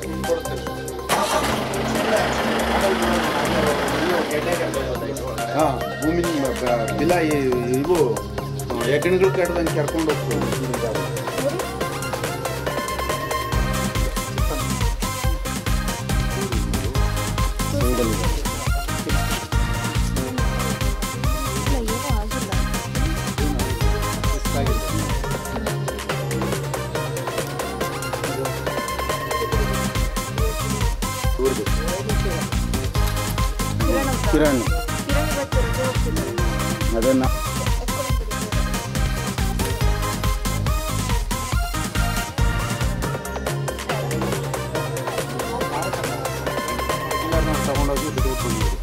ಹಾಂ ಭೂಮಿ ಬಿಲ ಇವು ಎಕಣಗಳು ಕಟ್ಟದಂಗೆ ಕರ್ಕೊಂಡು ಹೋಗ್ತೀವಿ ಕಿರಣ್ ಅದನ್ನ ತಗೊಂಡೋಗಿ ಬಿಟ್ಬಿಟ್ಟು ಬಂದಿದ್ದೀವಿ